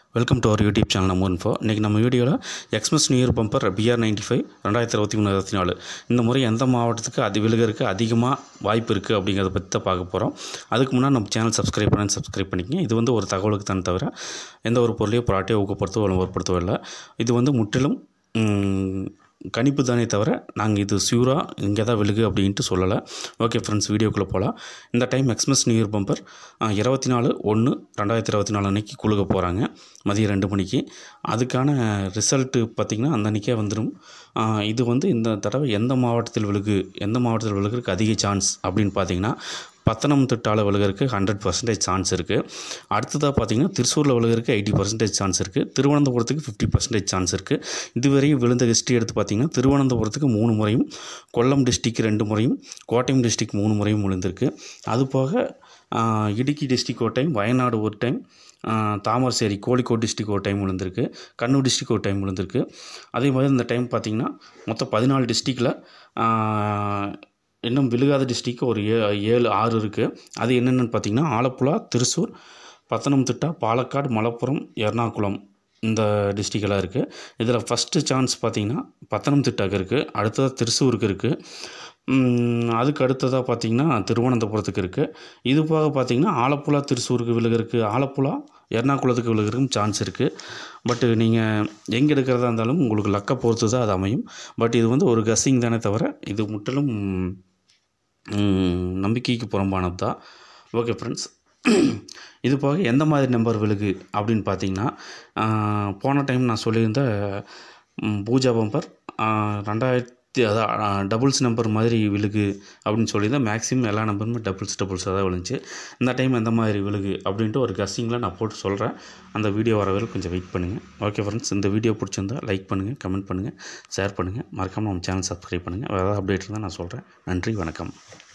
welcome to our YouTube channel நம்ம info இன்றைக்கி நம்ம வீடியோவில் express new year bumper BR ninety five ரெண்டாயிரத்தி இருபத்தி மூணு இருபத்தி நாலு இந்த முறை எந்த மாவட்டத்துக்கு அது விழுகிறதுக்கு அதிகமாக வாய்ப்பு இருக்குது அப்படிங்கிறத பற்றி தான் பார்க்க போகிறோம் அதுக்கு முன்னாடி நம்ம சேனல் சப்ஸ்கிரைப் பண்ணி சப்ஸ்கிரைப் பண்ணிக்கங்க இது வந்து ஒரு தகவலுக்கு தான் தவிர எந்த ஒரு பொருளையோ ப்ராட்டியோ ஊக்கப்படுத்தவோ விளம்பரப்படுத்தவோ இல்லை இது வந்து முற்றிலும் ம், கணிப்பு தானே தவிர நாங்கள் இது ஷியூராக இங்கே தான் விழுகு அப்படின்ட்டு சொல்லலை ஓகே ஃப்ரெண்ட்ஸ் வீடியோக்குள்ளே போகலாம் இந்த time express new year bumper இருபத்தி நாலு ஒன்று ரெண்டாயிரத்தி இருபத்தி நாலு அன்னைக்கு குழுக போகிறாங்க மதியம் ரெண்டு மணிக்கு அதுக்கான ரிசல்ட்டு பார்த்திங்கன்னா அந்த அன்றைக்கே வந்துடும் ஆ, இது வந்து இந்த தடவை எந்த மாவட்டத்தில் விழுகு எந்த மாவட்டத்தில் விழுகிறதுக்கு அதிக சான்ஸ் அப்படின்னு பார்த்தீங்கன்னா பத்தனம்திட்டாவில் விழுகிறதுக்கு ஹண்ட்ரட் பர்சன்டேஜ் சான்ஸ் இருக்குது அடுத்ததாக பார்த்தீங்கன்னா திருச்சூரில் விழுகிறதுக்கு எயிட்டி பர்சன்டேஜ் சான்ஸ் இருக்குது திருவனந்தபுரத்துக்கு ஃபிஃப்டி பர்சன்டேஜ் சான்ஸ் இருக்குது இதுவரையும் விழுந்த ஹிஸ்ட்ரி எடுத்து பார்த்தீங்கன்னா திருவனந்தபுரத்துக்கு மூணு முறையும் கொல்லம் டிஸ்ட்ரிக் ரெண்டு முறையும் கோட்டயம் டிஸ்ட்ரிக் மூணு முறையும் விழுந்திருக்கு அது போக ஆ, இடுக்கி டிஸ்ட்ரிக் ஒரு டைம் வயநாடு ஒரு டைம் ஆ, தாமரசேரி கோழிக்கோட் டிஸ்ட்ரிக் ஒரு டைம் விழுந்திருக்கு கண்ணூர் டிஸ்ட்ரிக் ஒரு டைம் விழுந்திருக்கு அதே மாதிரி இந்த டைம் பார்த்திங்கன்னா மொத்தம் பதினாலு டிஸ்ட்ரிக்டில் இன்னும் விழுகாத டிஸ்ட்ரிக் ஒரு ஏ ஏழு ஆறு இருக்குது அது என்னென்னு பார்த்தீங்கன்னா ஆலப்புழா திருச்சூர் பத்தனம்திட்டா பாலக்காடு மலப்புரம் எர்ணாகுளம் இந்த டிஸ்ட்ரிக்டெல்லாம் இருக்குது இதில் ஃபஸ்ட்டு சான்ஸ் பார்த்தீங்கன்னா பத்தனம்திட்டாக்கு இருக்குது அடுத்ததாக திருச்சூருக்கு இருக்குது ம், அதுக்கு அடுத்ததாக பார்த்தீங்கன்னா திருவனந்தபுரத்துக்கு இருக்குது இது போக பார்த்தீங்கன்னா ஆலப்புழா திருச்சூருக்கு விழுகிறதுக்கு ஆலப்புழா எர்ணாகுளத்துக்கு விழுகிறதுக்கும் சான்ஸ் இருக்குது பட்டு நீங்கள் எங்கே எடுக்கிறதா இருந்தாலும் உங்களுக்கு லக்கை பொறுத்து தான் அது அமையும் பட் இது வந்து ஒரு கஸ்ஸிங் தானே தவிர இது முற்றிலும் ம், நம்பிக்கைக்கு புறம்பானது தான் ஓகே ஃப்ரெண்ட்ஸ் இது போக எந்த மாதிரி நம்பர் விழுகு அப்படின்னு பார்த்தீங்கன்னா ஆ, போன டைம் நான் சொல்லியிருந்த ம், பூஜா பம்பர் ஆ, ரெண்டாயிரத்தி அதான் டபுள்ஸ் நம்பர் மாதிரி விழுகு அப்படின்னு சொல்லியிருந்தேன் மேக்ஸிமம் எல்லா நம்பருமே டபுள்ஸ் டபுள்ஸாக தான் விழுந்துச்சு இந்த டைம் எந்த மாதிரி விழுகு அப்படின்ட்டு ஒரு கஸ்ஸிங்கில் நான் போட்டு சொல்கிறேன் அந்த வீடியோ வர வரைக்கும் கொஞ்சம் வெயிட் பண்ணுங்கள் ஓகே ஃப்ரெண்ட்ஸ் இந்த வீடியோ பிடிச்சிருந்தா லைக் பண்ணுங்கள் கமெண்ட் பண்ணுங்கள் ஷேர் பண்ணுங்கள் மறக்காமல் நம்ம சேனல் சப்ஸ்கிரைப் பண்ணுங்கள் வேறு ஏதாவது அப்டேட் இருந்தால் நான் சொல்கிறேன் நன்றி வணக்கம்